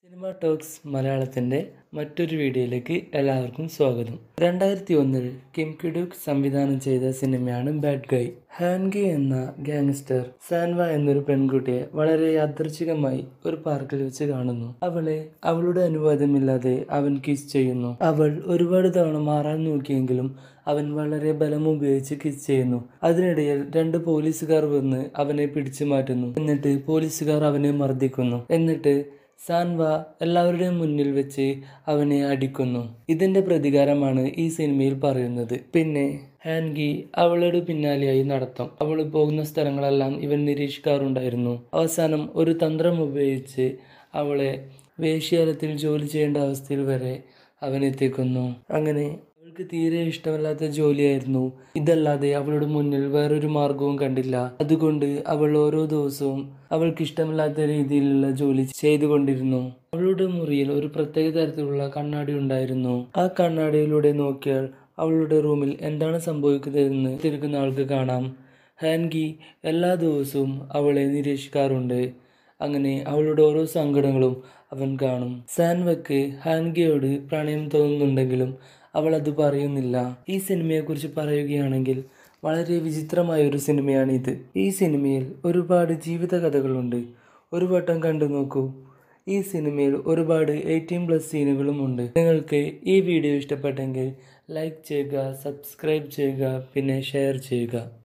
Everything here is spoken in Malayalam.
സിനിമ ടോക്സ് മലയാളത്തിൻ്റെ മറ്റൊരു വീഡിയോയിലേക്ക് എല്ലാവർക്കും സ്വാഗതം രണ്ടായിരത്തി ഒന്നിൽ കിം കിഡുക് സംവിധാനം ചെയ്ത സിനിമയാണ് ബാഡ് ഗൈ ഹാൻഗി എന്ന ഗാങ്സ്റ്റർ സാൻവ എന്നൊരു പെൺകുട്ടിയെ വളരെ യാദൃച്ഛികമായി ഒരു പാർക്കിൽ വെച്ച് കാണുന്നു അവളെ അവളുടെ അനുവാദമില്ലാതെ അവൻ കിസ് ചെയ്യുന്നു അവൾ ഒരുപാട് തവണ മാറാൻ നോക്കിയെങ്കിലും അവൻ വളരെ ബലം ഉപയോഗിച്ച് കിസ് ചെയ്യുന്നു അതിനിടയിൽ രണ്ട് പോലീസുകാർ വന്ന് അവനെ പിടിച്ചു മാറ്റുന്നു എന്നിട്ട് പോലീസുകാർ അവനെ മർദ്ദിക്കുന്നു എന്നിട്ട് സാൻവ എല്ലാവരുടെയും മുന്നിൽ വെച്ച് അവനെ അടിക്കുന്നു ഇതിന്റെ പ്രതികാരമാണ് ഈ സിനിമയിൽ പറയുന്നത് പിന്നെ ഹാൻഗി അവളുടെ പിന്നാലെയായി നടത്തും അവൾ പോകുന്ന സ്ഥലങ്ങളെല്ലാം ഇവൻ നിരീക്ഷിക്കാറുണ്ടായിരുന്നു അവസാനം ഒരു തന്ത്രം ഉപയോഗിച്ച് അവളെ വേശ്യാലയത്തിൽ ജോലി ചെയ്യേണ്ട അവസ്ഥയിൽ വരെ അവൻ എത്തിക്കുന്നു അങ്ങനെ അവൾക്ക് തീരെ ഇഷ്ടമല്ലാത്ത ജോലിയായിരുന്നു ഇതല്ലാതെ അവളുടെ മുന്നിൽ വേറൊരു മാർഗവും കണ്ടില്ല അതുകൊണ്ട് അവൾ ഓരോ ദിവസവും അവൾക്ക് ഇഷ്ടമില്ലാത്ത രീതിയിലുള്ള ജോലി ചെയ്തുകൊണ്ടിരുന്നു അവളുടെ മുറിയിൽ ഒരു പ്രത്യേക തരത്തിലുള്ള കണ്ണാടി ഉണ്ടായിരുന്നു ആ കണ്ണാടിയിലൂടെ നോക്കിയാൽ അവളുടെ റൂമിൽ എന്താണ് സംഭവിക്കുന്നതെന്ന് തിരിക്കുന്ന ആൾക്ക് കാണാം ഹാൻഗി എല്ലാ ദിവസവും അവളെ നിരീക്ഷിക്കാറുണ്ട് അങ്ങനെ അവളുടെ ഓരോ സങ്കടങ്ങളും അവൻ കാണും സാൻവക്ക് ഹാൻഗിയോട് പ്രണയം തോന്നുന്നുണ്ടെങ്കിലും അവൾ അത് പറയുന്നില്ല ഈ സിനിമയെക്കുറിച്ച് പറയുകയാണെങ്കിൽ വളരെ വിചിത്രമായ ഒരു സിനിമയാണ് ഇത് ഈ സിനിമയിൽ ഒരുപാട് ജീവിത കഥകളുണ്ട് ഒരു വട്ടം കണ്ടു നോക്കൂ ഈ സിനിമയിൽ ഒരുപാട് എയ്റ്റീൻ പ്ലസ് സീനുകളും ഉണ്ട് നിങ്ങൾക്ക് ഈ വീഡിയോ ഇഷ്ടപ്പെട്ടെങ്കിൽ ലൈക്ക് ചെയ്യുക സബ്സ്ക്രൈബ് ചെയ്യുക പിന്നെ ഷെയർ ചെയ്യുക